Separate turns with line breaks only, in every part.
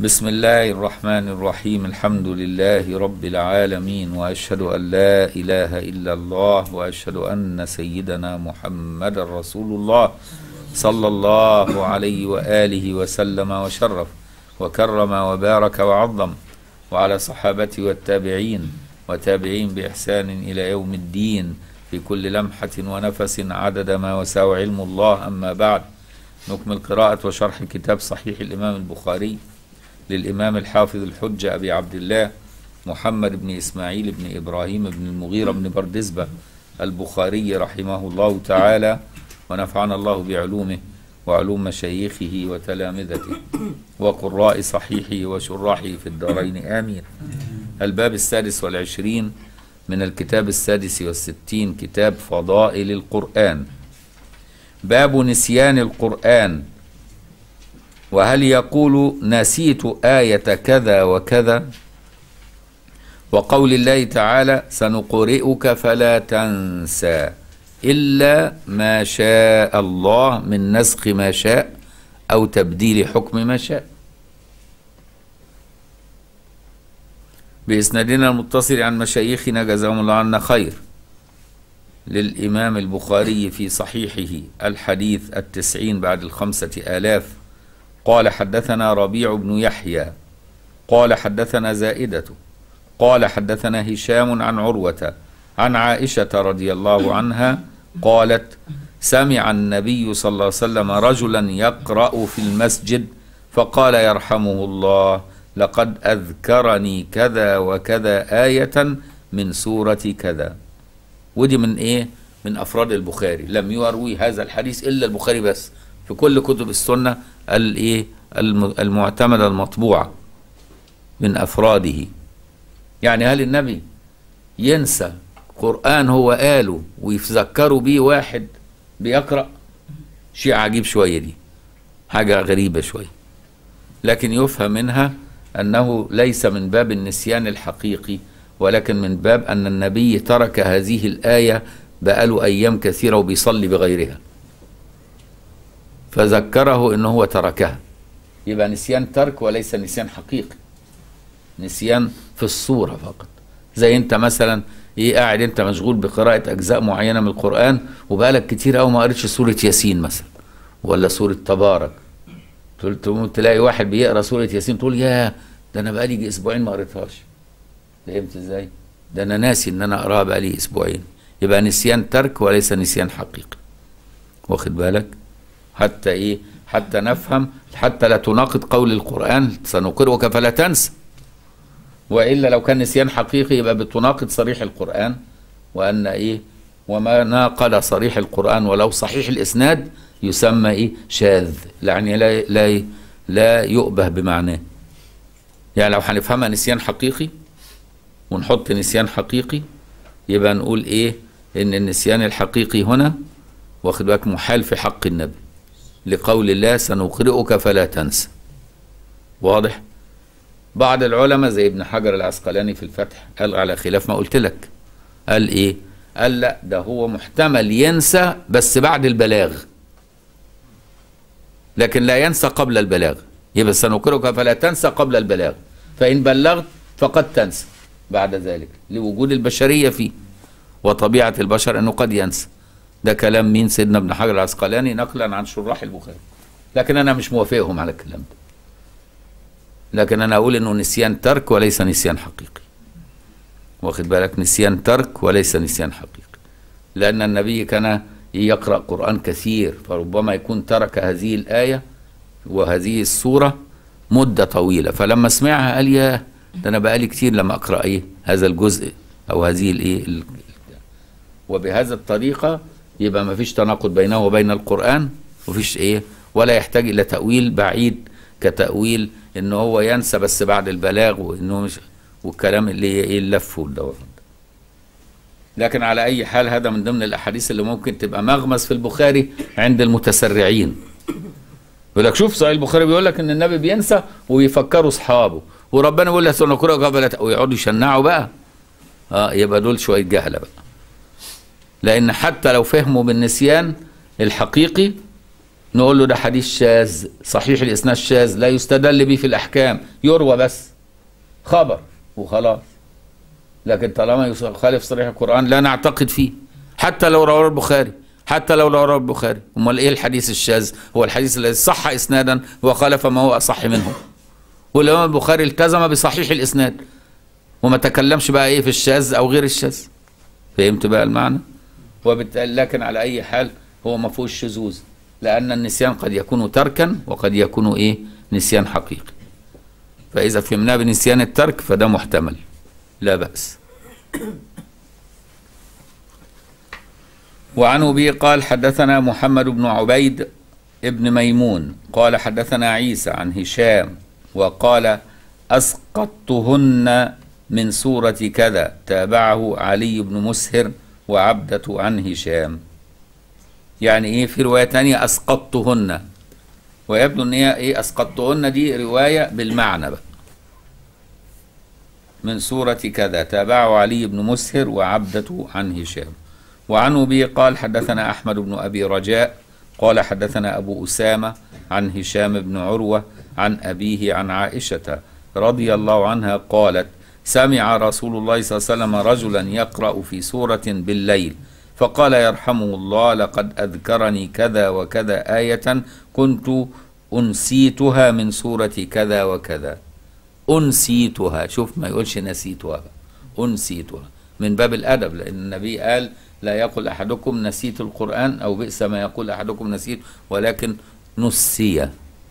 بسم الله الرحمن الرحيم الحمد لله رب العالمين واشهد ان لا اله الا الله واشهد ان سيدنا محمد رسول الله صلى الله عليه واله وسلم وشرف وكرم وبارك وعظم وعلى صحابته والتابعين وتابعين باحسان الى يوم الدين في كل لمحه ونفس عدد ما وسع علم الله اما بعد نكمل قراءه وشرح كتاب صحيح الامام البخاري للإمام الحافظ الحجة أبي عبد الله محمد بن إسماعيل بن إبراهيم بن المغيرة بن بردزبة البخاري رحمه الله تعالى ونفعنا الله بعلومه وعلوم مشايخه وتلامذته وقراء صحيحه وشراحه في الدارين آمين الباب السادس والعشرين من الكتاب السادس والستين كتاب فضائل القرآن باب نسيان القرآن وهل يقول نسيت آية كذا وكذا وقول الله تعالى سنقرئك فلا تنسى إلا ما شاء الله من نسخ ما شاء أو تبديل حكم ما شاء بإسنادنا المتصل عن مشايخنا جزاهم الله عنا خير للإمام البخاري في صحيحه الحديث التسعين بعد الخمسة آلاف قال حدثنا ربيع بن يحيى قال حدثنا زائدة قال حدثنا هشام عن عروة عن عائشة رضي الله عنها قالت سمع النبي صلى الله عليه وسلم رجلا يقرأ في المسجد فقال يرحمه الله لقد أذكرني كذا وكذا آية من سورة كذا ودي من إيه؟ من أفراد البخاري لم يروي هذا الحديث إلا البخاري بس في كل كتب السنة الايه المعتمده المطبوعه من افراده يعني هل النبي ينسى قران هو قاله ويتذكروا بيه واحد بيقرا شيء عجيب شويه دي حاجه غريبه شويه لكن يفهم منها انه ليس من باب النسيان الحقيقي ولكن من باب ان النبي ترك هذه الايه بقاله ايام كثيره وبيصلي بغيرها فذكره انه هو تركها يبقى نسيان ترك وليس نسيان حقيقي نسيان في الصورة فقط زي انت مثلا ايه قاعد انت مشغول بقراءة اجزاء معينة من القرآن وبقالك كتير قوي ما قريتش سورة ياسين مثلا ولا سورة تبارك تقول تلاقي واحد بيقرا سورة ياسين تقول يا ده انا بقالي يجي اسبوعين ما قريتهاش فهمت ازاي؟ ده انا ناسي ان انا اقراها بقالي اسبوعين يبقى نسيان ترك وليس نسيان حقيقي واخد بالك؟ حتى ايه حتى نفهم حتى لا تناقض قول القرآن سنقرئك فلا تنسى وإلا لو كان نسيان حقيقي يبقى بتناقض صريح القرآن وأن إيه وما ناقض صريح القرآن ولو صحيح الإسناد يسمى إيه شاذ يعني لا لا لا يؤبه بمعناه يعني لو هنفهمها نسيان حقيقي ونحط نسيان حقيقي يبقى نقول إيه إن النسيان الحقيقي هنا واخد بالك محال في حق النبي لقول الله سنقرئك فلا تنسى واضح بعض العلماء زي ابن حجر العسقلاني في الفتح قال على خلاف ما قلت لك قال ايه قال لا ده هو محتمل ينسى بس بعد البلاغ لكن لا ينسى قبل البلاغ يبقى سنقرئك فلا تنسى قبل البلاغ فإن بلغت فقد تنسى بعد ذلك لوجود البشرية فيه وطبيعة البشر أنه قد ينسى ده كلام مين سيدنا ابن حجر العسقلاني نقلا عن شراح البخاري لكن انا مش موافقهم على الكلام ده لكن انا اقول انه نسيان ترك وليس نسيان حقيقي واخد بالك نسيان ترك وليس نسيان حقيقي لان النبي كان يقرا قران كثير فربما يكون ترك هذه الايه وهذه السوره مده طويله فلما سمعها قال يا ده انا بقالي كتير لما اقرا ايه هذا الجزء او هذه الايه وبهذا الطريقه يبقى ما فيش تناقض بينه وبين القرآن وفيش ايه ولا يحتاج الى تأويل بعيد كتأويل ان هو ينسى بس بعد البلاغ وانه مش والكلام اللي ايه اللف والدوران لكن على اي حال هذا من ضمن الاحاديث اللي ممكن تبقى مغمس في البخاري عند المتسرعين يقول لك شوف صحيح البخاري بيقول لك ان النبي بينسى ويفكروا اصحابه وربنا يقول لك سنقرأ قبل ويقعدوا يشنعوا بقى اه يبقى دول شويه جهله بقى لأن حتى لو فهموا بالنسيان الحقيقي نقول له ده حديث شاذ صحيح الاسناد شاذ لا يستدل به في الاحكام يروى بس خبر وخلاص لكن طالما يخالف صريح القران لا نعتقد فيه حتى لو رواه البخاري حتى لو رواه البخاري امال ايه الحديث الشاذ هو الحديث الذي صح اسنادا وخالف ما هو اصح منه والامام البخاري التزم بصحيح الاسناد وما تكلمش بقى ايه في الشاذ او غير الشاذ فهمت بقى المعنى وبالتالي لكن على اي حال هو ما فيهوش شذوذ لان النسيان قد يكون تركا وقد يكون ايه نسيان حقيقي فاذا فهمناه بنسيان الترك فده محتمل لا باس وعن ابي قال حدثنا محمد بن عبيد ابن ميمون قال حدثنا عيسى عن هشام وقال اسقطتهن من سورة كذا تابعه علي بن مسهر وعبدة عن هشام يعني ايه في رواية تانية اسقطتهن ويبدو ان هي ايه اسقطتهن دي رواية بالمعنى بقى من سورة كذا تابعه علي بن مسهر وعبدة عن هشام وعن أبي قال حدثنا أحمد بن أبي رجاء قال حدثنا أبو أسامة عن هشام بن عروة عن أبيه عن عائشة رضي الله عنها قالت سمع رسول الله صلى الله عليه وسلم رجلا يقرأ في سورة بالليل فقال يرحمه الله لقد أذكرني كذا وكذا آية كنت أنسيتها من سورة كذا وكذا أنسيتها شوف ما يقولش نسيتها بقى. أنسيتها من باب الأدب لأن النبي قال لا يقول أحدكم نسيت القرآن أو بئس ما يقول أحدكم نسيت ولكن نسي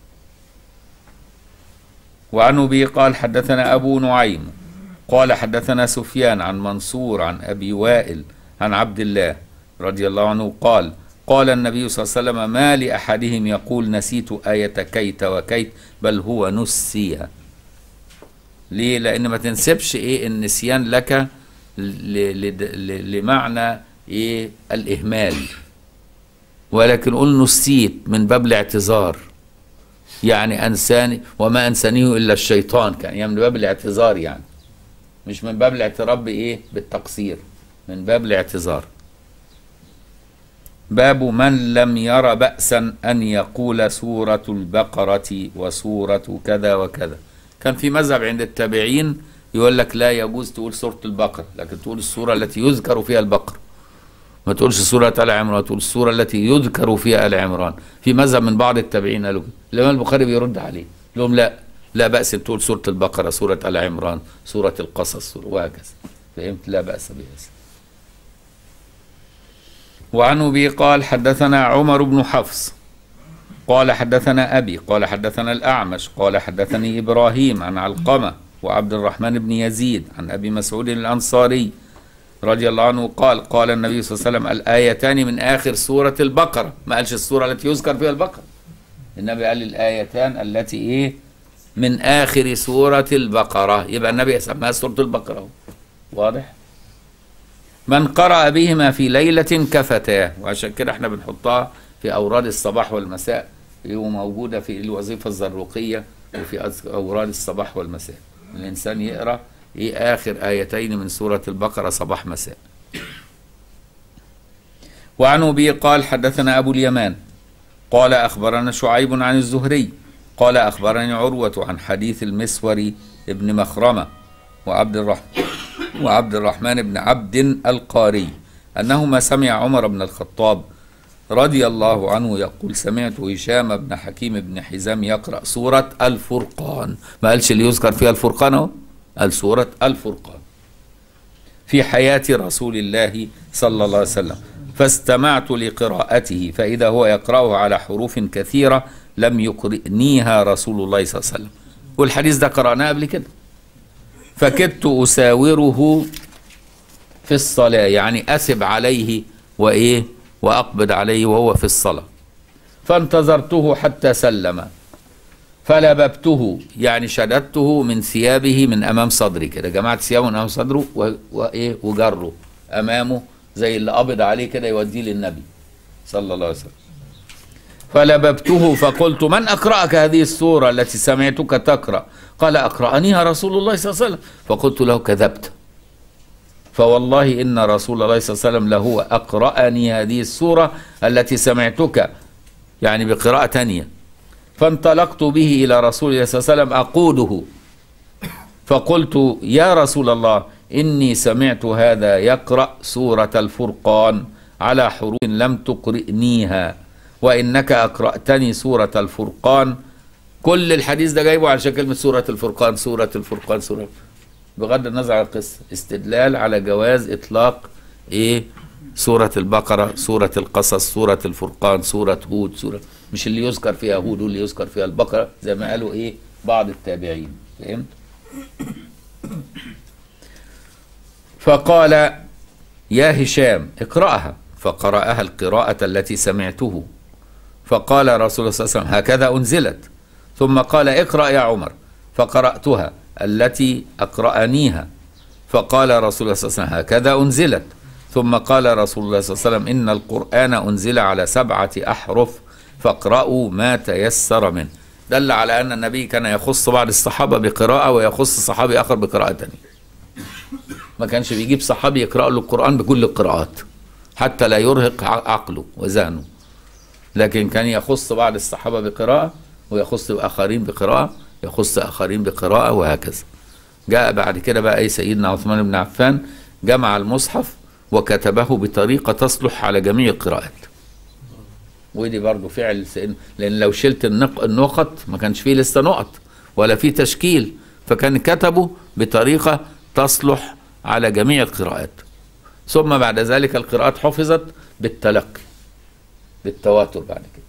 وعن أبي قال حدثنا أبو نعيم قال حدثنا سفيان عن منصور عن أبي وائل عن عبد الله رضي الله عنه قال قال النبي صلى الله عليه وسلم ما لأحدهم يقول نسيت آية كيت وكيت بل هو نسي ليه لأن ما تنسبش إيه النسيان لك ل- ل- ل- لمعنى إيه الإهمال ولكن قل نسيت من باب الاعتذار يعني أنساني وما أنسانيه إلا الشيطان كان يعني من باب الاعتذار يعني مش من باب الاعتراف بإيه بالتقصير من باب الاعتذار باب من لم ير بأسا أن يقول سورة البقرة وسورة كذا وكذا كان في مذهب عند التابعين يقول لك لا يجوز تقول سورة البقرة لكن تقول السورة التي يذكر فيها البقرة ما تقولش سورة آل عمران تقول السورة التي يذكر فيها آل عمران في مذهب من بعض التابعين قالوا كده الإمام البخاري بيرد عليه لهم لا لا بأس أن تقول سورة البقرة سورة آل عمران سورة القصص وهكذا فهمت لا بأس بهذا وعن أبي قال حدثنا عمر بن حفص قال حدثنا أبي قال حدثنا الأعمش قال حدثني إبراهيم عن علقمة وعبد الرحمن بن يزيد عن أبي مسعود الأنصاري رضي الله عنه قال قال النبي صلى الله عليه وسلم الآيتان من آخر سورة البقرة ما قالش السورة التي يذكر فيها البقرة النبي قال الآيتان التي إيه من آخر سورة البقرة يبقى النبي سماها سورة البقرة أهو. واضح من قرأ بهما في ليلة كفتاه وعشان كده احنا بنحطها في أوراد الصباح والمساء وموجودة في الوظيفة الزروقية وفي أز- أوراد الصباح والمساء الإنسان يقرأ إيه آخر آيتين من سورة البقرة صباح مساء وعن أبي قال حدثنا أبو اليمان قال أخبرنا شعيب عن الزهري قال أخبرني عروة عن حديث المسوري ابن مخرمة وعبد الرحمن وعبد الرحمن بن عبد القاري أنهما سمع عمر بن الخطاب رضي الله عنه يقول سمعت هشام بن حكيم بن حزام يقرأ سورة الفرقان ما قالش اللي يذكر فيها الفرقان اهو قال سورة الفرقان في حياة رسول الله صلى الله عليه وسلم فاستمعت لقراءته فإذا هو يقرأه على حروف كثيرة لم يقرئنيها رسول الله صلى الله عليه وسلم والحديث ده قرأناه قبل كده فكدت أساوره في الصلاة يعني أسب عليه وإيه وأقبض عليه وهو في الصلاة فانتظرته حتى سلم فلببته يعني شددته من ثيابه من أمام صدري كده جمعت ثيابه من أمام صدره و- وإيه وجره أمامه زي اللي قبض عليه كده يوديه للنبي صلى الله عليه وسلم فلببته فقلت من أقرأك هذه السورة التي سمعتك تقرأ قال أقرأنيها رسول الله صلى الله عليه وسلم فقلت له كذبت فوالله إن رسول الله صلى الله عليه وسلم لهو أقرأني هذه السورة التي سمعتك يعني بقراءة تانية فانطلقت به إلى رسول الله صلى الله عليه وسلم أقوده فقلت يا رسول الله إني سمعت هذا يقرأ سورة الفرقان على حروف لم تقرئنيها وإنك أقرأتني سورة الفرقان كل الحديث ده جايبه على كلمة سورة الفرقان سورة الفرقان سورة بغض النظر عن القصة استدلال على جواز إطلاق إيه سورة البقرة سورة القصص سورة الفرقان سورة هود سورة مش اللي يذكر فيها هود واللي يذكر فيها البقرة زي ما قالوا إيه بعض التابعين فهمت فقال يا هشام اقرأها فقرأها القراءة التي سمعته فقال رسول الله صلى الله عليه وسلم هكذا أنزلت ثم قال اقرأ يا عمر فقرأتها التي أقرأنيها فقال رسول الله صلى الله عليه وسلم هكذا أنزلت ثم قال رسول الله صلى الله عليه وسلم إن القرآن أنزل على سبعة أحرف فاقرأوا ما تيسر منه دل على أن النبي كان يخص بعض الصحابة بقراءة ويخص صحابي آخر بقراءة تانية ما كانش بيجيب صحابي يقرأ له القرآن بكل القراءات حتى لا يرهق عقله وذهنه لكن كان يخص بعض الصحابة بقراءة ويخص آخرين بقراءة يخص آخرين بقراءة وهكذا جاء بعد كده بقى أي سيدنا عثمان بن عفان جمع المصحف وكتبه بطريقة تصلح على جميع القراءات ودي برضو فعل سيدنا لأن لو شلت النق... النقط ما كانش فيه لسه نقط ولا فيه تشكيل فكان كتبه بطريقة تصلح على جميع القراءات ثم بعد ذلك القراءات حفظت بالتلقي بالتواتر بعد كده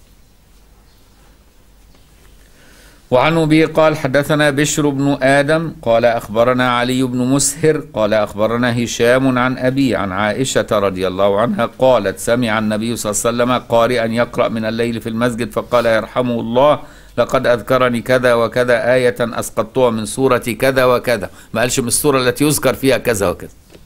وعن أبي قال حدثنا بشر بن آدم قال أخبرنا علي بن مسهر قال أخبرنا هشام عن أبي عن عائشة رضي الله عنها قالت سمع النبي صلى الله عليه وسلم قارئا يقرأ من الليل في المسجد فقال يرحمه الله لقد أذكرني كذا وكذا آية أسقطتها من سورة كذا وكذا ما قالش من السورة التي يذكر فيها كذا وكذا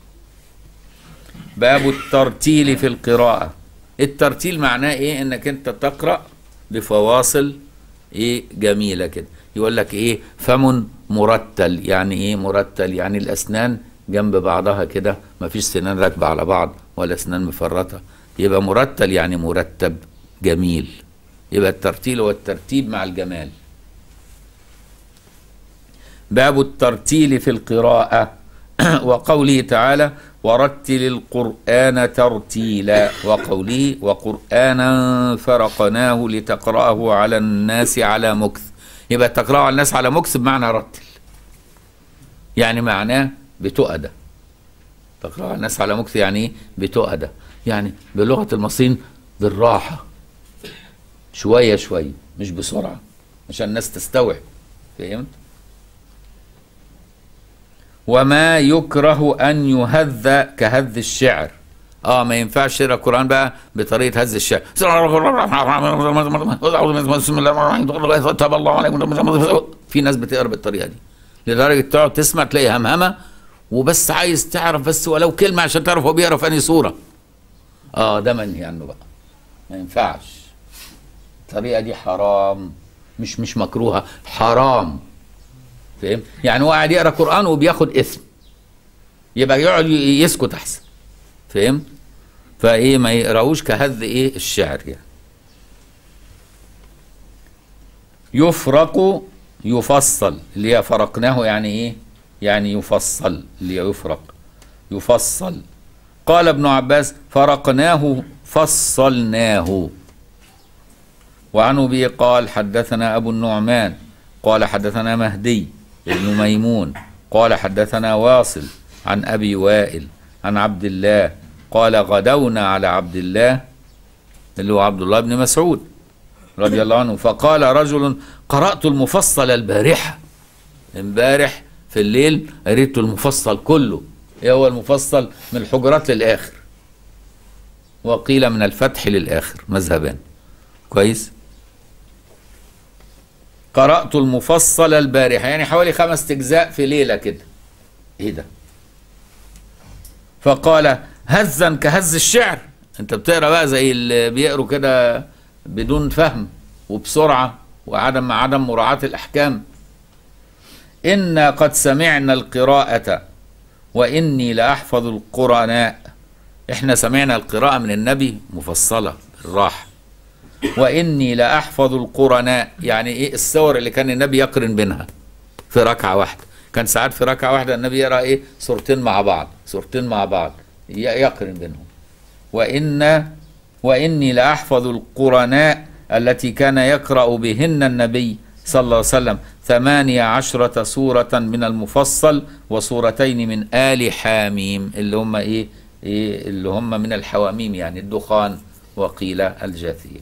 باب الترتيل في القراءة الترتيل معناه ايه انك انت تقرأ بفواصل ايه جميلة كده يقول لك ايه فم مرتل يعني ايه مرتل يعني الاسنان جنب بعضها كده ما فيش سنان راكبة على بعض ولا اسنان مفرطة يبقى مرتل يعني مرتب جميل يبقى الترتيل هو الترتيب مع الجمال باب الترتيل في القراءة وقوله تعالى ورتل القرآن ترتيلا وقوله وقرآنا فرقناه لتقرأه على الناس على مكث يبقى تقرأه على الناس على مكث بمعنى رتل يعني معناه بتؤدة تقرأه على الناس على مكث يعني ايه بتؤدة يعني بلغة المصريين بالراحة شوية شوية مش بسرعة عشان الناس تستوعب فهمت وما يكره أن يهذ كهذ الشعر اه ما ينفعش تقرا القران بقى بطريقه هز الشعر بسم الله الرحمن الرحيم تاب الله عليكم في ناس بتقرا بالطريقه دي لدرجه تقعد تسمع تلاقي همهمه وبس عايز تعرف بس ولو كلمه عشان تعرف هو بيقرا في انهي سوره اه ده منهي عنه بقى ما ينفعش الطريقه دي حرام مش مش مكروهه حرام فاهم يعني هو قاعد يقرا قران وبياخد اسم يبقى يقعد يسكت احسن فاهم فايه ما يقراوش كهذ ايه الشعر يعني يفرق يفصل اللي هي فرقناه يعني ايه يعني يفصل اللي هي يفرق يفصل قال ابن عباس فرقناه فصلناه وعن ابي قال حدثنا ابو النعمان قال حدثنا مهدي بن ميمون قال حدثنا واصل عن ابي وائل عن عبد الله قال غدونا على عبد الله اللي هو عبد الله بن مسعود رضي الله عنه فقال رجل قرأت المفصل البارحة امبارح في الليل قريت المفصل كله ايه هو المفصل من الحجرات للآخر وقيل من الفتح للآخر مذهبان كويس قرأت المفصل البارحة يعني حوالي خمس أجزاء في ليلة كده ايه ده فقال هزا كهز الشعر انت بتقرا بقى زي اللي بيقروا كده بدون فهم وبسرعه وعدم عدم مراعاه الاحكام انا قد سمعنا القراءه واني لاحفظ القراناء احنا سمعنا القراءه من النبي مفصله بالراحه واني لاحفظ القرناء يعني ايه الصور اللي كان النبي يقرن بينها في ركعه واحده كان ساعات في ركعه واحده النبي يقرا ايه سورتين مع بعض سورتين مع بعض ي- يقرن بينهم وان واني لاحفظ القرناء التي كان يقرا بهن النبي صلى الله عليه وسلم ثمانية عشرة سورة من المفصل وسورتين من آل حاميم اللي هم إيه, إيه اللي هم من الحواميم يعني الدخان وقيل الجاثية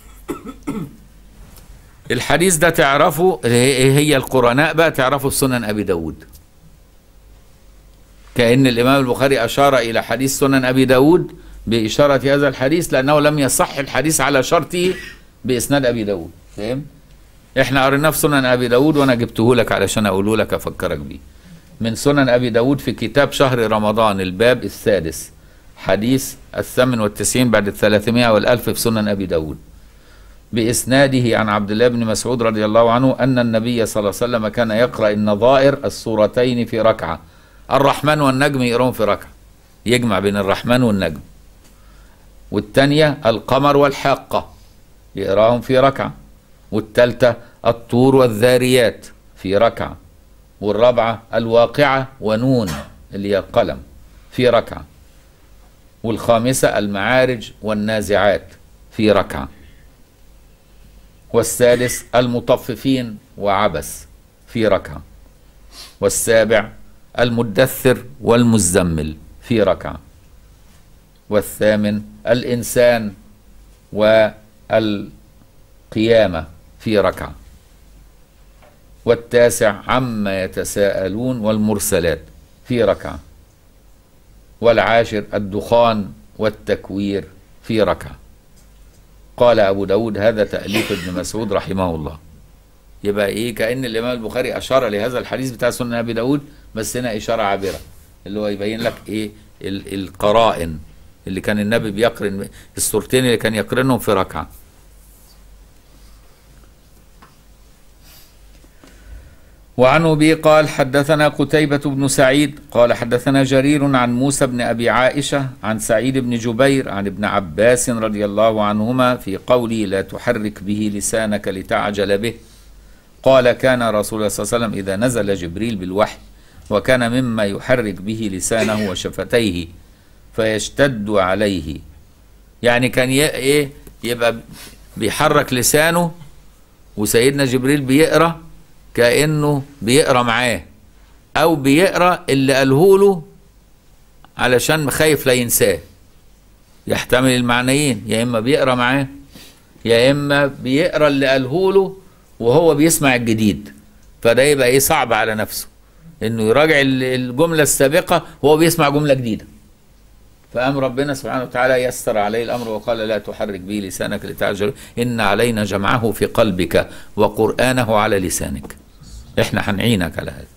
الحديث ده تعرفه هي هي القرناء بقى تعرفه في سنن أبي داود كأن الإمام البخاري أشار إلى حديث سنن أبي داود بإشارة هذا الحديث لأنه لم يصح الحديث على شرطه بإسناد أبي داود فهم؟ احنا قريناه في سنن أبي داود وأنا جبته لك علشان أقوله لك أفكرك بيه من سنن أبي داود في كتاب شهر رمضان الباب السادس حديث الثامن والتسعين بعد الثلاثمائة والألف في سنن أبي داود بإسناده عن عبد الله بن مسعود رضي الله عنه أن النبي صلى الله عليه وسلم كان يقرأ النظائر السورتين في ركعة الرحمن والنجم يقرون في ركعة يجمع بين الرحمن والنجم والتانية القمر والحاقة يقراهم في ركعة والتالتة الطور والذاريات في ركعة والرابعة الواقعة ونون اللي هي القلم في ركعة والخامسة المعارج والنازعات في ركعة والسادس المطففين وعبس في ركعة والسابع المدثر والمزمل في ركعة والثامن الإنسان والقيامة في ركعة والتاسع عما يتساءلون والمرسلات في ركعة والعاشر الدخان والتكوير في ركعة قال أبو داود هذا تأليف ابن مسعود رحمه الله يبقى إيه كأن الإمام البخاري أشار لهذا الحديث بتاع سنن أبي داود بس هنا إشارة عابرة اللي هو يبين لك إيه ال- القرائن اللي كان النبي بيقرن السورتين اللي كان يقرنهم في ركعة وعن أبي قال حدثنا قتيبة بن سعيد قال حدثنا جرير عن موسى بن أبي عائشة عن سعيد بن جبير عن ابن عباس رضي الله عنهما في قولي لا تحرك به لسانك لتعجل به قال كان رسول الله صلى الله عليه وسلم إذا نزل جبريل بالوحي وكان مما يحرك به لسانه وشفتيه فيشتد عليه يعني كان ي- ايه يبقى بيحرك لسانه وسيدنا جبريل بيقرا كانه بيقرا معاه او بيقرا اللي قاله له علشان خايف لا ينساه يحتمل المعنيين يا اما بيقرا معاه يا اما بيقرا اللي قاله له وهو بيسمع الجديد فده يبقى ايه صعب على نفسه انه يراجع ال- الجمله السابقه وهو بيسمع جمله جديده فقام ربنا سبحانه وتعالى يسر عليه الامر وقال لا تحرك به لسانك لتعجل ان علينا جمعه في قلبك وقرانه على لسانك احنا هنعينك على هذا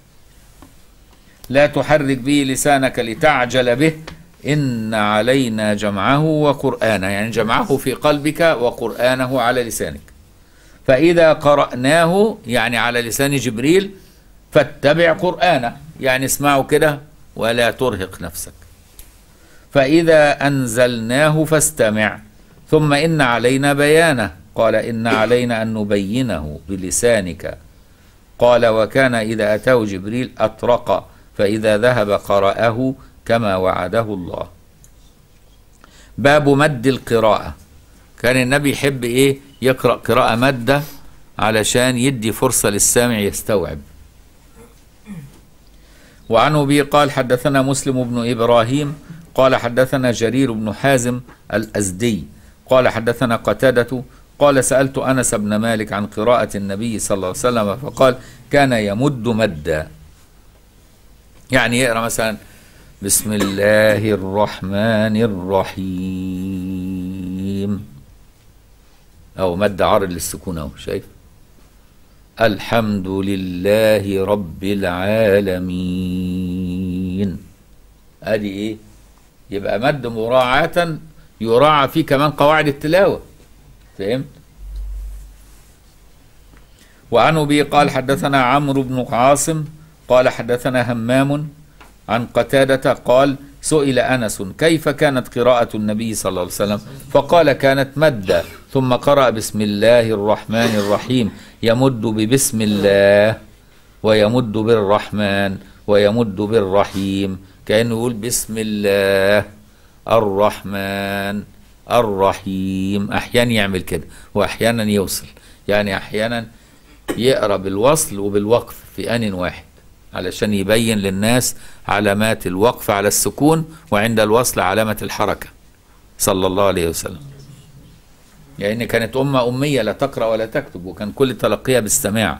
لا تحرك به لسانك لتعجل به ان علينا جمعه وقرانه يعني جمعه في قلبك وقرانه على لسانك فاذا قراناه يعني على لسان جبريل فاتبع قرانه يعني اسمعه كده ولا ترهق نفسك فإذا أنزلناه فاستمع ثم إن علينا بيانه قال إن علينا أن نبينه بلسانك قال وكان إذا أتاه جبريل أطرق فإذا ذهب قرأه كما وعده الله باب مد القراءة كان النبي يحب إيه يقرأ قراءة مادة علشان يدي فرصة للسامع يستوعب وعن أبي قال حدثنا مسلم بن إبراهيم قال حدثنا جرير بن حازم الأزدي قال حدثنا قتادة قال سألت أنس بن مالك عن قراءة النبي صلى الله عليه وسلم فقال كان يمد مدا يعني يقرأ مثلا بسم الله الرحمن الرحيم أو مد عرض للسكون أهو شايف الحمد لله رب العالمين ادي ايه يبقى مد مراعاة يراعى فيه كمان قواعد التلاوة فهمت وعن ابي قال حدثنا عمرو بن عاصم قال حدثنا همام عن قتادة قال سئل أنس كيف كانت قراءة النبي صلى الله عليه وسلم فقال كانت مدة ثم قرأ بسم الله الرحمن الرحيم يمد ببسم الله ويمد بالرحمن ويمد بالرحيم كأنه يقول بسم الله الرحمن الرحيم أحيانا يعمل كده وأحيانا يوصل يعني أحيانا يقرأ بالوصل وبالوقف في آن واحد علشان يبين للناس علامات الوقف على السكون وعند الوصل علامة الحركة صلى الله عليه وسلم لأن يعني كانت أمة أمية لا تقرأ ولا تكتب وكان كل تلقيها بالسماع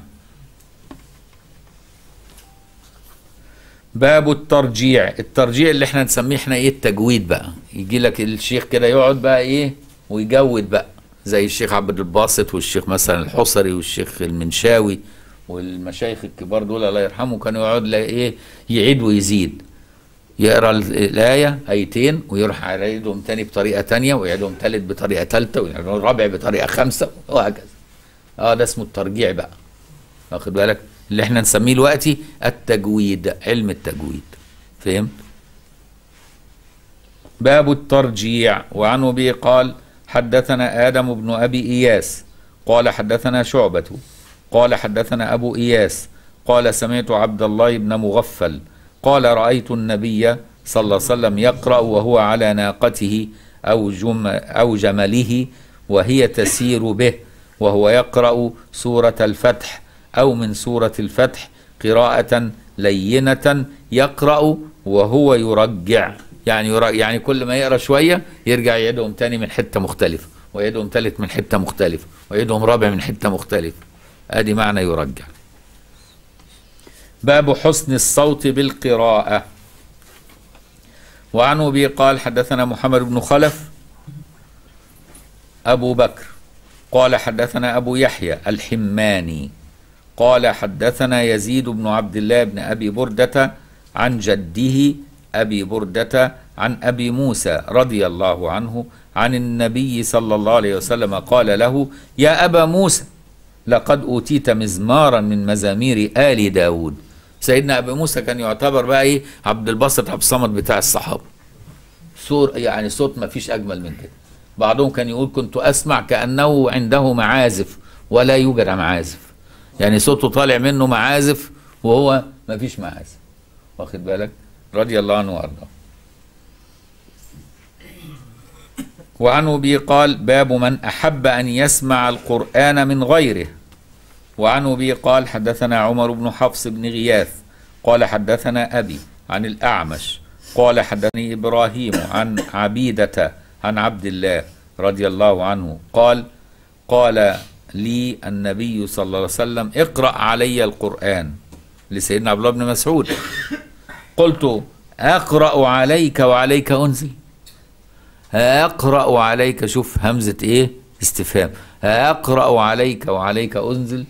باب الترجيع الترجيع اللي احنا نسميه احنا ايه التجويد بقى يجي لك الشيخ كده يقعد بقى ايه ويجود بقى زي الشيخ عبد الباسط والشيخ مثلا الحصري والشيخ المنشاوي والمشايخ الكبار دول الله يرحمه كانوا يقعد ايه يعيد ويزيد يقرا الايه ايتين ويروح يعيدهم تاني بطريقه تانية ويعيدهم تالت بطريقه تالته ويعيدهم رابع بطريقه خامسه وهكذا اه ده اسمه الترجيع بقى واخد بالك اللي احنا نسميه دلوقتي التجويد علم التجويد فهمت باب الترجيع وعنه به قال حدثنا آدم بن أبي إياس قال حدثنا شعبة قال حدثنا أبو إياس قال سمعت عبد الله بن مغفل قال رأيت النبي صلى الله عليه وسلم يقرأ وهو على ناقته أو, جم أو جمله وهي تسير به وهو يقرأ سورة الفتح أو من سورة الفتح قراءة لينة يقرأ وهو يرجع يعني يرجع يعني كل ما يقرأ شوية يرجع يعيدهم تاني من حتة مختلفة ويعيدهم تالت من حتة مختلفة ويعيدهم رابع من حتة مختلفة ادي معنى يرجع باب حسن الصوت بالقراءة وعن أبي قال حدثنا محمد بن خلف أبو بكر قال حدثنا أبو يحيى الحماني قال حدثنا يزيد بن عبد الله بن أبي بردة عن جده أبي بردة عن أبي موسى رضي الله عنه عن النبي صلى الله عليه وسلم قال له يا أبا موسى لقد أوتيت مزمارا من مزامير آل داود سيدنا أبي موسى كان يعتبر بقى إيه عبد الباسط عبد الصمد بتاع الصحابة صور يعني صوت ما فيش أجمل من كده بعضهم كان يقول كنت أسمع كأنه عنده معازف ولا يوجد معازف يعني صوته طالع منه معازف وهو ما فيش معازف واخد بالك رضي الله عنه وارضاه وعن ابي قال باب من احب ان يسمع القران من غيره وعن ابي قال حدثنا عمر بن حفص بن غياث قال حدثنا ابي عن الاعمش قال حدثني ابراهيم عن عبيده عن عبد الله رضي الله عنه قال قال لي النبي صلى الله عليه وسلم اقرا علي القران لسيدنا عبد الله بن مسعود قلت اقرا عليك وعليك انزل أقرأ عليك شوف همزة إيه استفهام أقرأ عليك وعليك أنزل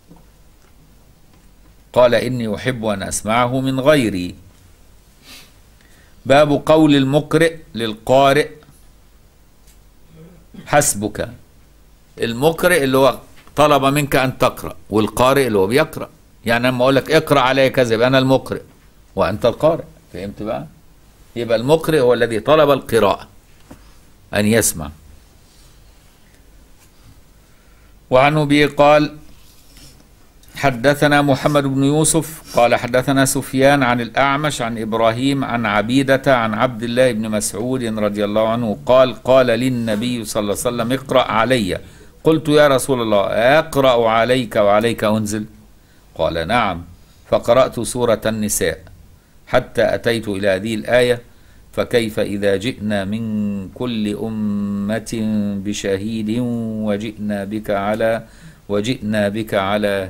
قال إني أحب أن أسمعه من غيري باب قول المقرئ للقارئ حسبك المقرئ اللي هو طلب منك أن تقرأ والقارئ اللي هو بيقرأ يعني لما أقول لك اقرأ علي كذا يبقى أنا المقرئ وأنت القارئ فهمت بقى يبقى المقرئ هو الذي طلب القراءة أن يسمع وعن أبي قال حدثنا محمد بن يوسف قال حدثنا سفيان عن الأعمش عن إبراهيم عن عبيدة عن عبد الله بن مسعود رضي الله عنه قال قال للنبي صلى الله عليه وسلم اقرأ علي قلت يا رسول الله أقرأ عليك وعليك أنزل قال نعم فقرأت سورة النساء حتى أتيت إلى هذه الآية فكيف إذا جئنا من كل أمة بشهيد وجئنا بك على وجئنا بك على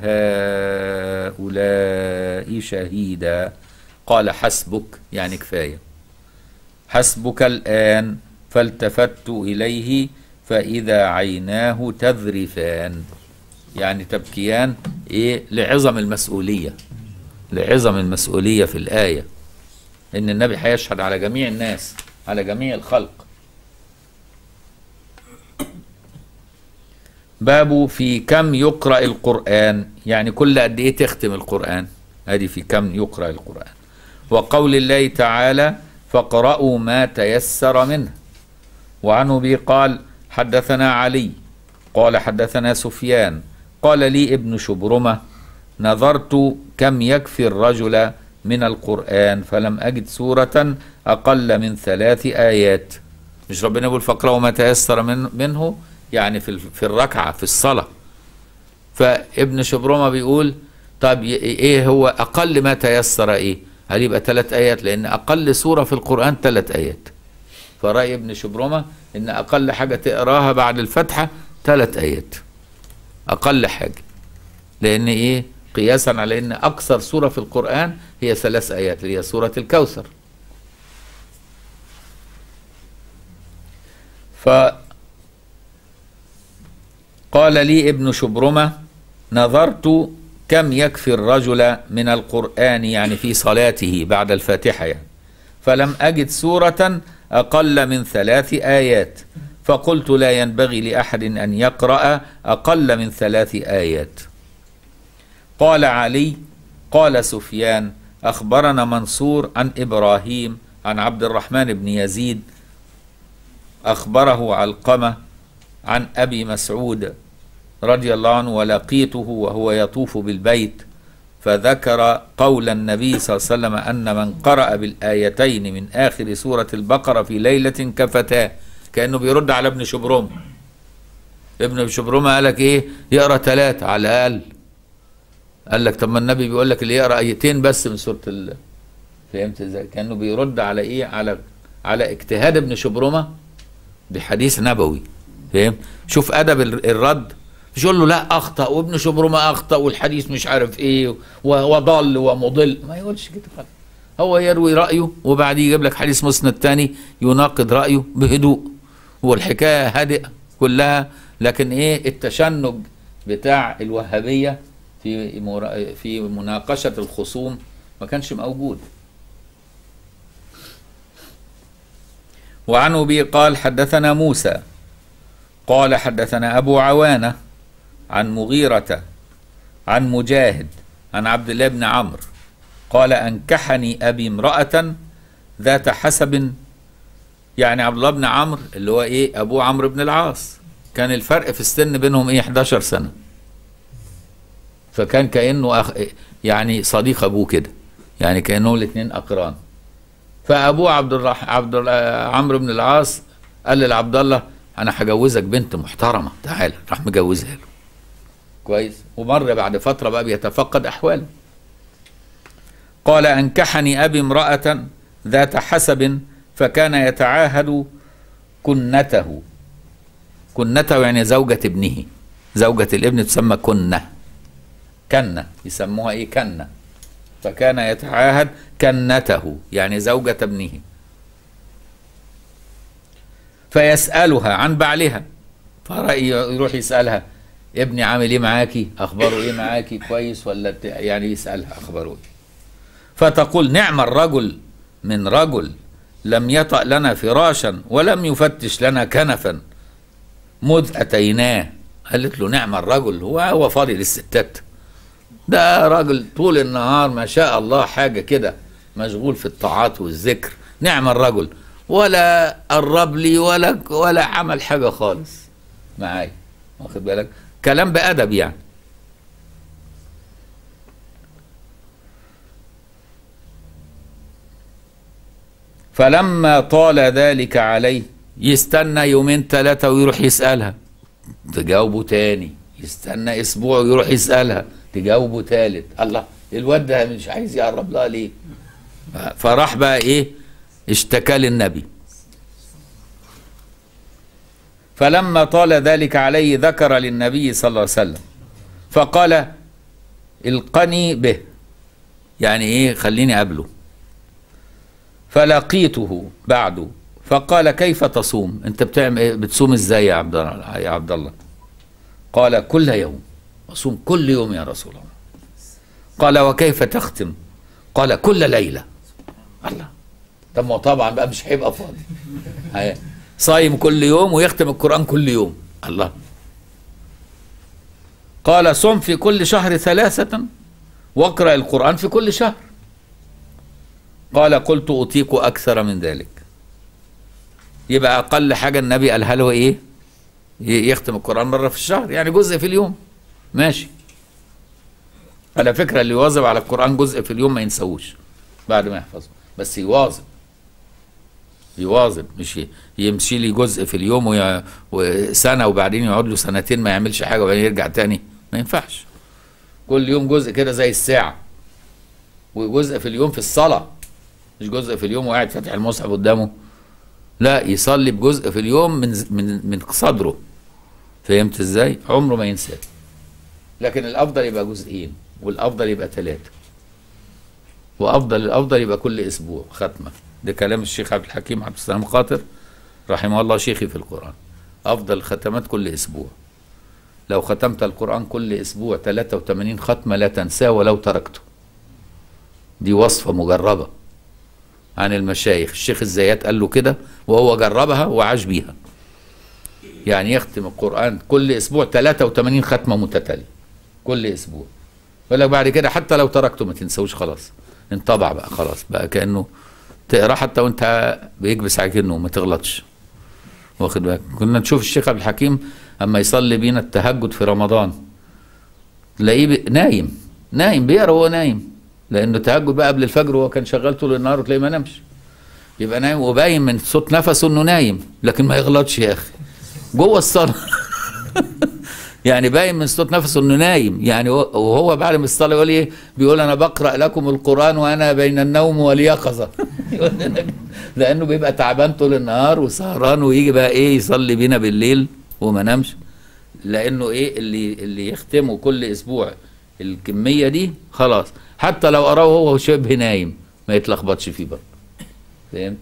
هؤلاء شهيدا قال حسبك يعني كفاية حسبك الآن فالتفت إليه فإذا عيناه تذرفان يعني تبكيان إيه لعظم المسؤولية لعظم المسؤولية في الآية ان النبي هيشهد على جميع الناس على جميع الخلق باب في كم يقرأ القرآن يعني كل قد ايه تختم القرآن ادي في كم يقرأ القرآن وقول الله تعالى فاقرأوا ما تيسر منه وعن أبي قال حدثنا علي قال حدثنا سفيان قال لي ابن شبرمة نظرت كم يكفي الرجل من القرآن فلم أجد سورة أقل من ثلاث آيات مش ربنا يقول فاقرأوا ما تيسر من منه يعني في في الركعة في الصلاة فابن شبرمة بيقول طب ايه هو أقل ما تيسر ايه هل يبقى ثلاث آيات لأن أقل سورة في القرآن ثلاث آيات فرأي ابن شبرمة إن أقل حاجة تقراها بعد الفتحة ثلاث آيات أقل حاجة لأن إيه قياسا على أن أكثر سورة في القرآن هي ثلاث آيات اللي هي سورة الكوثر ف قال لي ابن شبرمة نظرت كم يكفي الرجل من القرآن يعني في صلاته بعد الفاتحة يعني فلم أجد سورة أقل من ثلاث آيات فقلت لا ينبغي لأحد أن يقرأ أقل من ثلاث آيات قال علي قال سفيان أخبرنا منصور عن إبراهيم عن عبد الرحمن بن يزيد أخبره علقمة عن أبي مسعود رضي الله عنه ولقيته وهو يطوف بالبيت فذكر قول النبي صلى الله عليه وسلم أن من قرأ بالآيتين من آخر سورة البقرة في ليلة كفتاه كأنه بيرد على ابن شبرم ابن شبرم قال لك إيه يقرأ ثلاثة على الأقل قال لك طب ما النبي بيقول لك اللي يقرأ آيتين بس من سورة ال... فهمت ازاي كأنه بيرد على إيه على على اجتهاد ابن شبرمة بحديث نبوي فهم شوف أدب الرد مش يقول له لا اخطا وابن شبرمه اخطا والحديث مش عارف ايه وضل ومضل ما يقولش كده خالص هو يروي رايه وبعديه يجيب لك حديث مسند تاني يناقض رايه بهدوء والحكايه هادئه كلها لكن ايه التشنج بتاع الوهابيه في في مناقشه الخصوم ما كانش موجود وعن ابي قال حدثنا موسى قال حدثنا ابو عوانه عن مغيرة عن مجاهد عن عبد الله بن عمرو قال أنكحني أبي امرأة ذات حسب يعني عبد الله بن عمرو اللي هو إيه أبوه عمرو بن العاص كان الفرق في السن بينهم إيه 11 سنة فكان كأنه أخ يعني صديق أبوه كده يعني كأنهم الاثنين أقران فأبوه عبد الرح... عبد عمرو بن العاص قال لعبد الله أنا هجوزك بنت محترمة تعال راح مجوزها له كويس ومر بعد فترة بقى بيتفقد أحواله قال أنكحني أبي امرأة ذات حسب فكان يتعاهد كنته كنته يعني زوجة ابنه زوجة الابن تسمى كنة كنة يسموها ايه كنة فكان يتعاهد كنته يعني زوجة ابنه فيسألها عن بعلها فيروح يسألها ابني عامل ايه معاكي اخباره ايه معاكي كويس ولا يعني يسالها اخباره ايه فتقول نعم الرجل من رجل لم يطأ لنا فراشا ولم يفتش لنا كنفا مذ اتيناه قالت له نعم الرجل هو هو فاضي للستات ده راجل طول النهار ما شاء الله حاجه كده مشغول في الطاعات والذكر نعم الرجل ولا قرب لي ولا ولا عمل حاجه خالص معايا واخد بالك كلام بأدب يعني فلما طال ذلك عليه يستنى يومين ثلاثة ويروح يسألها تجاوبه تاني يستنى أسبوع ويروح يسألها تجاوبه تالت الله الواد ده مش عايز يقرب لها ليه فراح بقى ايه اشتكى للنبي فلما طال ذلك عليه ذكر للنبي صلى الله عليه وسلم فقال القني به يعني ايه خليني قبله فلقيته بعده فقال كيف تصوم انت بتعمل ايه بتصوم ازاي يا عبد الله يا عبد الله قال كل يوم اصوم كل يوم يا رسول الله قال وكيف تختم قال كل ليله الله طب ما طبعا بقى مش هيبقى فاضي صايم كل يوم ويختم القرآن كل يوم الله قال صم في كل شهر ثلاثة واقرأ القرآن في كل شهر قال قلت أطيق أكثر من ذلك يبقى أقل حاجة النبي قالها له إيه ي- يختم القرآن مرة في الشهر يعني جزء في اليوم ماشي على فكرة اللي يواظب على القرآن جزء في اليوم ما ينسوش بعد ما يحفظه بس يواظب يواظب مش ي- يمشي لي جزء في اليوم وي- وسنة وبعدين يقعد له سنتين ما يعملش حاجة وبعدين يرجع تاني ما ينفعش كل يوم جزء كده زي الساعة وجزء في اليوم في الصلاة مش جزء في اليوم وقاعد فاتح المصحف قدامه لا يصلي بجزء في اليوم من من من صدره فهمت ازاي؟ عمره ما ينساه لكن الافضل يبقى جزئين والافضل يبقى ثلاثه وافضل الافضل يبقى كل اسبوع ختمه ده كلام الشيخ عبد الحكيم عبد السلام خاطر رحمه الله شيخي في القران افضل الختمات كل اسبوع لو ختمت القران كل اسبوع 83 ختمه لا تنساه ولو تركته دي وصفه مجربه عن المشايخ الشيخ الزيات قال له كده وهو جربها وعاش بيها يعني يختم القرآن كل أسبوع 83 ختمة متتالية كل أسبوع يقول لك بعد كده حتى لو تركته ما تنسوش خلاص انطبع بقى خلاص بقى كأنه تقرا حتى وانت بيكبس عليك النوم ما تغلطش واخد بالك كنا نشوف الشيخ عبد الحكيم اما يصلي بينا التهجد في رمضان تلاقيه بي- نايم نايم بيقرا وهو نايم لانه تهجد بقى قبل الفجر وهو كان شغال طول النهار وتلاقيه ما نامش يبقى نايم وباين من صوت نفسه انه نايم لكن ما يغلطش يا اخي جوه الصلاه يعني باين من صوت نفسه انه نايم يعني هو- وهو بعد ما الصلاه يقول ايه بيقول انا بقرا لكم القران وانا بين النوم واليقظه لانه بيبقى تعبان طول النهار وسهران ويجي بقى ايه يصلي بينا بالليل وما نامش لانه ايه اللي اللي يختمه كل اسبوع الكميه دي خلاص حتى لو قراه هو شبه نايم ما يتلخبطش فيه برضه فهمت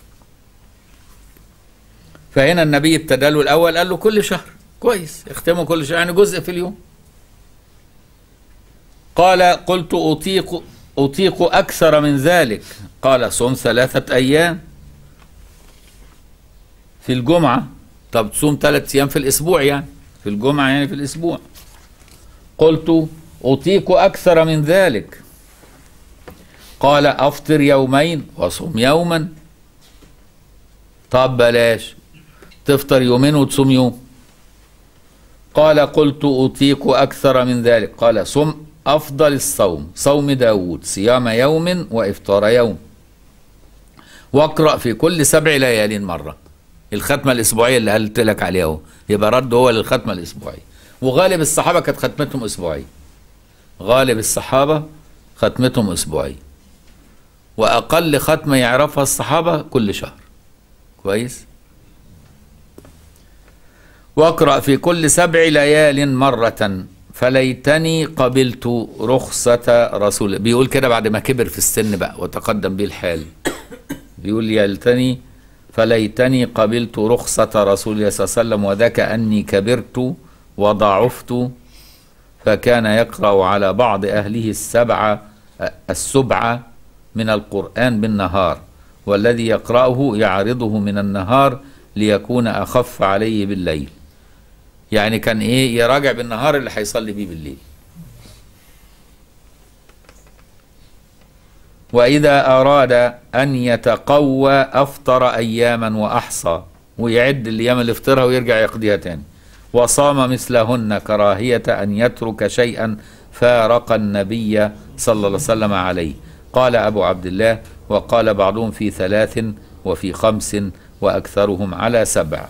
فهنا النبي ابتدى له الاول قال له كل شهر كويس اختمه كل شهر يعني جزء في اليوم قال قلت اطيق اطيق اكثر من ذلك قال صم ثلاثه ايام في الجمعه طب تصوم ثلاث ايام في الاسبوع يعني في الجمعه يعني في الاسبوع قلت اطيق اكثر من ذلك قال افطر يومين وصم يوما طب بلاش تفطر يومين وتصوم يوم قال قلت أطيق أكثر من ذلك قال صم أفضل الصوم صوم داود صيام يوم وإفطار يوم واقرأ في كل سبع ليال مرة الختمة الأسبوعية اللي قلت لك عليها اهو يبقى رد هو للختمة الأسبوعية وغالب الصحابة كانت ختمتهم أسبوعية غالب الصحابة ختمتهم أسبوعية وأقل ختمة يعرفها الصحابة كل شهر كويس واقرأ في كل سبع ليال مرة فليتني قبلت رخصة رسول بيقول كده بعد ما كبر في السن بقى وتقدم به الحال بيقول يلتني فليتني قبلت رخصة رسول الله صلى الله عليه وسلم وذاك أني كبرت وضعفت فكان يقرأ على بعض أهله السبعة السبعة من القرآن بالنهار والذي يقرأه يعرضه من النهار ليكون أخف عليه بالليل يعني كان إيه يراجع بالنهار اللي هيصلي بيه بالليل وإذا أراد أن يتقوى أفطر أياما وأحصى ويعد الأيام اللي فطرها ويرجع يقضيها تاني وصام مثلهن كراهية أن يترك شيئا فارق النبي صلى الله عليه وسلم عليه قال أبو عبد الله وقال بعضهم في ثلاث وفي خمس وأكثرهم على سبع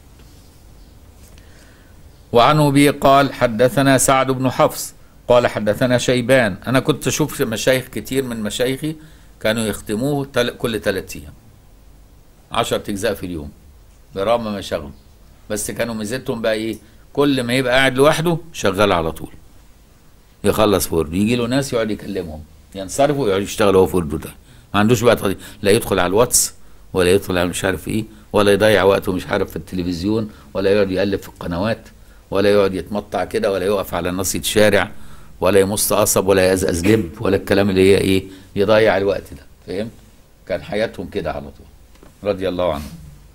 وعنه به قال حدثنا سعد بن حفص قال حدثنا شيبان أنا كنت أشوف مشايخ كتير من مشايخي كانوا يختموه تل... كل ثلاثة أيام عشرة أجزاء في اليوم برغم مشاغل بس كانوا ميزتهم بقى إيه كل ما يبقى قاعد لوحده شغال على طول يخلص ورد يجي له ناس يقعد يكلمهم ينصرفوا ويقعد يشتغل هو في ورده ده ما عندوش بقى طريق. لا يدخل على الواتس ولا يدخل على مش عارف ايه ولا يضيع وقته مش عارف في التلفزيون ولا يقعد يقلب في القنوات ولا يقعد يتمطع كده ولا يقف على ناصية شارع ولا يمص قصب ولا يزقز لب ولا الكلام اللي هي ايه يضيع الوقت ده فهمت كان حياتهم كده على طول رضي الله عنهم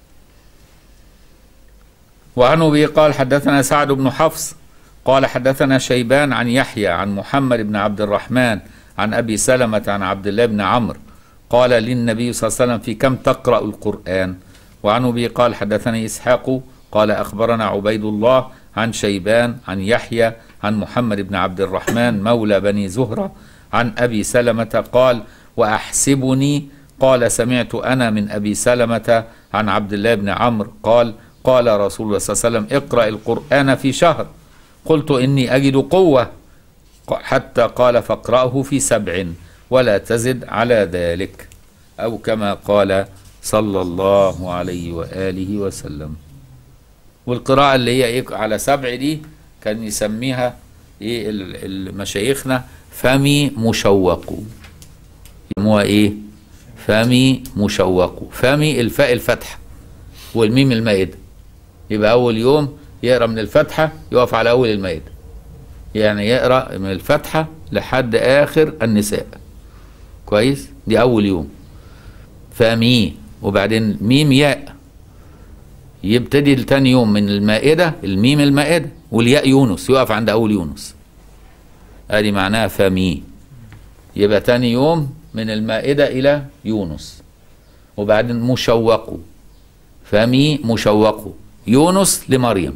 وعنه به قال حدثنا سعد بن حفص قال حدثنا شيبان عن يحيى عن محمد بن عبد الرحمن عن ابي سلمه عن عبد الله بن عمرو قال للنبي صلى الله عليه وسلم في كم تقرأ القرآن وعن أبي قال حدثني إسحاق قال أخبرنا عبيد الله عن شيبان عن يحيى عن محمد بن عبد الرحمن مولى بني زهرة عن أبي سلمة قال وأحسبني قال سمعت أنا من أبي سلمة عن عبد الله بن عمرو قال قال رسول الله صلى الله عليه وسلم اقرأ القرآن في شهر قلت إني أجد قوة حتى قال فاقرأه في سبع ولا تزد على ذلك أو كما قال صلى الله عليه وآله وسلم والقراءة اللي هي إيه على سبع دي كان يسميها إيه ال- ال- مشايخنا فمي مشوق يسموها إيه فمي مشوق فمي الفاء الفتحة والميم المائدة يبقى أول يوم يقرأ من الفتحة يقف على أول المائدة يعني يقرأ من الفتحة لحد آخر النساء كويس دي أول يوم فمي وبعدين ميم ياء يبتدي تاني يوم من المائدة الميم المائدة والياء يونس يقف عند أول يونس ادي معناها فمي يبقى تاني يوم من المائدة إلى يونس وبعدين مشوق فمي مشوق يونس لمريم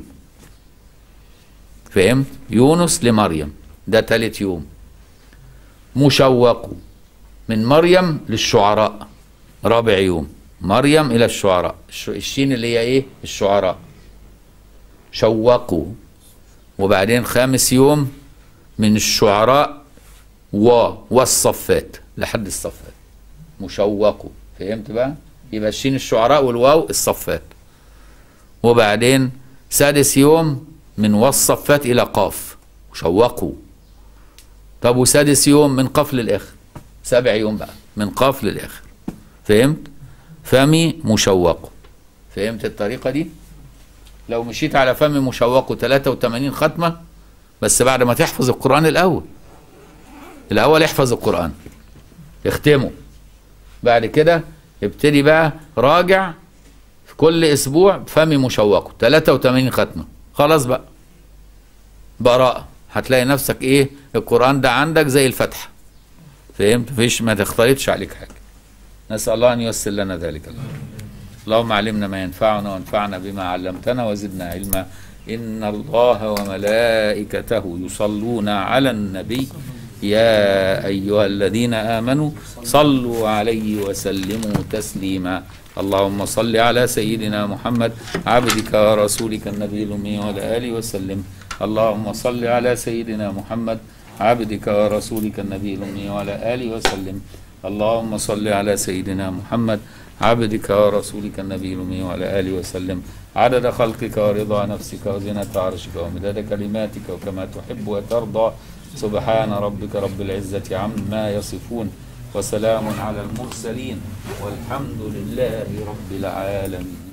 فهمت يونس لمريم ده تالت يوم مشوق من مريم للشعراء رابع يوم مريم إلى الشعراء الش- الشين اللي هي إيه الشعراء شوقوا وبعدين خامس يوم من الشعراء و والصفات لحد الصفات مشوقوا فهمت بقى يبقى الشين الشعراء والواو الصفات وبعدين سادس يوم من والصفات إلى قاف شوقوا طب وسادس يوم من قاف للآخر سابع يوم بقى من قاف للآخر فهمت فمي مشوق فهمت الطريقة دي لو مشيت على فمي مشوق 83 ختمة بس بعد ما تحفظ القرآن الأول الأول احفظ القرآن اختمه بعد كده ابتدي بقى راجع في كل أسبوع فمي مشوق 83 ختمة خلاص بقى براءة هتلاقي نفسك ايه القرآن ده عندك زي الفتحة فهمت فيش ما تختلطش عليك حاجة نسأل الله أن ييسر لنا ذلك الله اللهم علمنا ما ينفعنا وانفعنا بما علمتنا وزدنا علما إن الله وملائكته يصلون على النبي يا أيها الذين آمنوا صلوا عليه وسلموا تسليما اللهم صل على سيدنا محمد عبدك ورسولك النبي الأمي وعلى آله وسلم اللهم صل على سيدنا محمد عبدك ورسولك النبي الأمي وعلى آله وسلم اللهم صل على سيدنا محمد عبدك ورسولك النبي الأمي وعلى آله وسلم عدد خلقك ورضا نفسك وزنة عرشك ومداد كلماتك وكما تحب وترضى سبحان ربك رب العزة عما يصفون وسلام على المرسلين والحمد لله رب العالمين